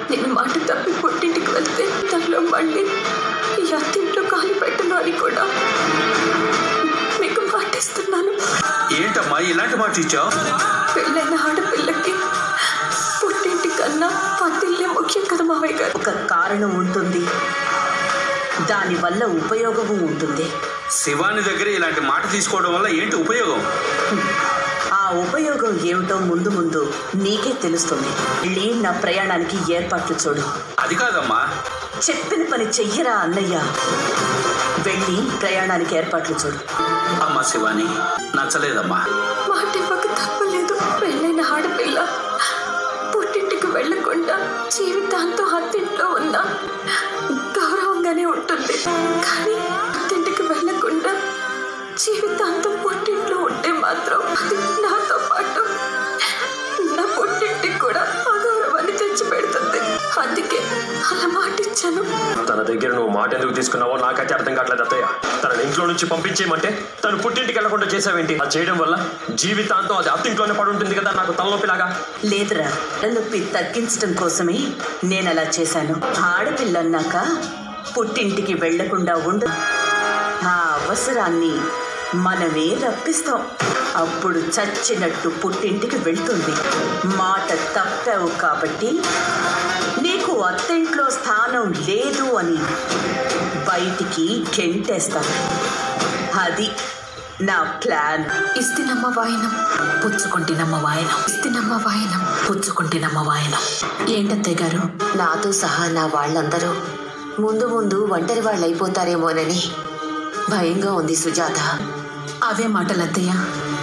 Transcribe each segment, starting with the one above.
నేను మాట తప్పి పుట్టింటికి వెళ్తే దానిలో మళ్ళీ ఈ అత్తింట్లో కాలు పెట్టను అని కూడా మీకు మాటిస్తున్నాను ఏంటమ్మా ఇలాంటి మాట ఇచ్చావు పెళ్ళైన ఆడపిల్లకి పుట్టింటి కన్నా పత్తిల్లే ముఖ్యం కదా మావయ్య గారు ఒక కారణం ఉంటుంది దానివల్ల ఉపయోగము ఉంటుంది శివాని దగ్గర ఇలాంటి మాట తీసుకోవడం వల్ల ఏంటి ఉపయోగం ఆ ఉపయోగం ఏమిటో ముందు ముందు నీకే తెలుస్తుంది వెళ్ళి నా ప్రయాణానికి ఏర్పాట్లు చూడు అది కాదమ్మా చెప్పిన పని చెయ్యరా అన్నయ్య వెళ్ళి ప్రయాణానికి ఏర్పాట్లు చూడు అమ్మా శివాని నచ్చలేదమ్మా మాట ఇవ్వక తప్పలేదు పెళ్ళైన ఆడపిల్ల పుట్టింటికి వెళ్ళకుండా జీవితాంతం అత్తింట్లో ఉన్న గౌరవంగానే ఉంటుంది కానీ అత్తింటికి వెళ్ళకుండా జీవితాంతం పుట్టింట్లో ఉంటే మాత్రం అది నాతో పాటు నా పుట్టింటికి కూడా అగౌరవాన్ని తెచ్చి పెడుతుంది అందుకే అలా మాటిచ్చాను తన దగ్గర నువ్వు మాట ఎందుకు తీసుకున్నావో నాకైతే అర్థం కావట్లేదు అత్తయ్య తన ఇంట్లో నుంచి పంపించేయమంటే తను పుట్టింటికి వెళ్లకుండా చేసావేంటి అది చేయడం వల్ల జీవితాంతం అది అత్తింట్లోనే పడి ఉంటుంది కదా నాకు తలనొప్పిలాగా లేదురా నొప్పి తగ్గించడం కోసమే నేను అలా చేశాను ఆడపిల్లన్నాక పుట్టింటికి వెళ్లకుండా ఉండు ఆ అవసరాన్ని మనమే రప్పిస్తాం అప్పుడు చచ్చినట్టు పుట్టింటికి వెళ్తుంది మాట తప్పావు కాబట్టి నీకు అత్తింట్లో స్థానం లేదు అని బయటికి గెంటేస్తాను అది నా ప్లాన్ ఇస్తినమ్మ వాయనం పుచ్చుకుంటినమ్మ వాయనం ఇస్తినమ్మ వాయనం పుచ్చుకుంటినమ్మ వాయనం ఏంటత్తయ్య గారు నాతో సహా నా వాళ్ళందరూ ముందు ముందు ఒంటరి వాళ్ళు అయిపోతారేమోనని భయంగా ఉంది సుజాత అవే మాటలు అత్తయ్య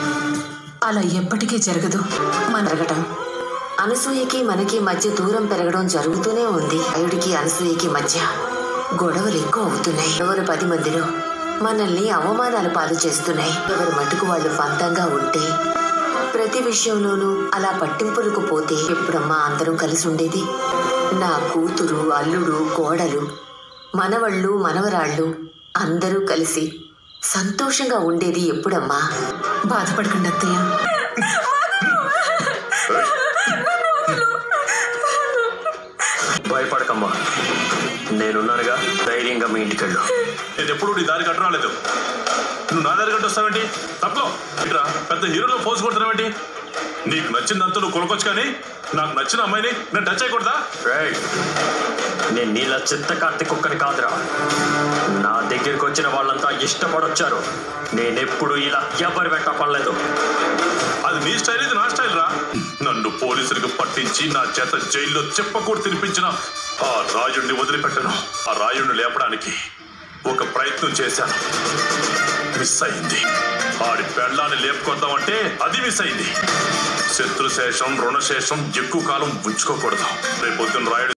అలా ఎప్పటికీ జరగదు మన పెరగటం అనసూయకి మనకి మధ్య దూరం పెరగడం జరుగుతూనే ఉంది అయుడికి అనసూయకి మధ్య గొడవలు ఎక్కువ అవుతున్నాయి ఎవరు పది మందిలో మనల్ని అవమానాలు పాలు చేస్తున్నాయి ఎవరి మటుకు వాళ్ళు పంతంగా ఉంటే ప్రతి విషయంలోనూ అలా పట్టింపులకు పోతే ఎప్పుడమ్మా అందరం కలిసి ఉండేది నా కూతురు అల్లుడు కోడలు మనవళ్ళు మనవరాళ్ళు అందరూ కలిసి సంతోషంగా ఉండేది ఎప్పుడమ్మా బాధపడకండి అత్తయ్య భయపడకమ్మా నేనున్నానుగా ధైర్యంగా మీ ఇంటికి వెళ్ళు నేను ఎప్పుడు నీ దారికి అడ్డు రాలేదు నువ్వు నా దారికి అడ్డు వస్తావేంటి తప్పుకో ఇట్రా పెద్ద హీరోలో పోజు కొడుతున్నావేంటి నీకు నచ్చిందంతా నువ్వు కొనుక్కొచ్చు కానీ నాకు నచ్చిన అమ్మాయిని నేను టచ్ చేయకూడదా రేయ్, నేను నీళ్ళ చిత్త కార్తీ కుక్కని కాదురా నా దగ్గరికి వచ్చిన వాళ్ళంతా ఇష్టపడొచ్చారు నేనెప్పుడు ఇలా ఎవరి వెంట పడలేదు అది నీ స్టైల్ ఇది నా స్టైల్ రా నన్ను పోలీసులకు పట్టించి నా చేత జైల్లో చెప్పకూడదు తినిపించిన ఆ రాయుడిని వదిలిపెట్టను ఆ రాయుడిని లేపడానికి ఒక ప్రయత్నం చేశాను మిస్ అయింది ఆడి పెళ్ళాన్ని లేపుకొద్దామంటే అది మిస్ అయింది శత్రుశేషం రుణశేషం ఎక్కువ కాలం ఉంచుకోకూడదు రేపొద్దున రాయుడు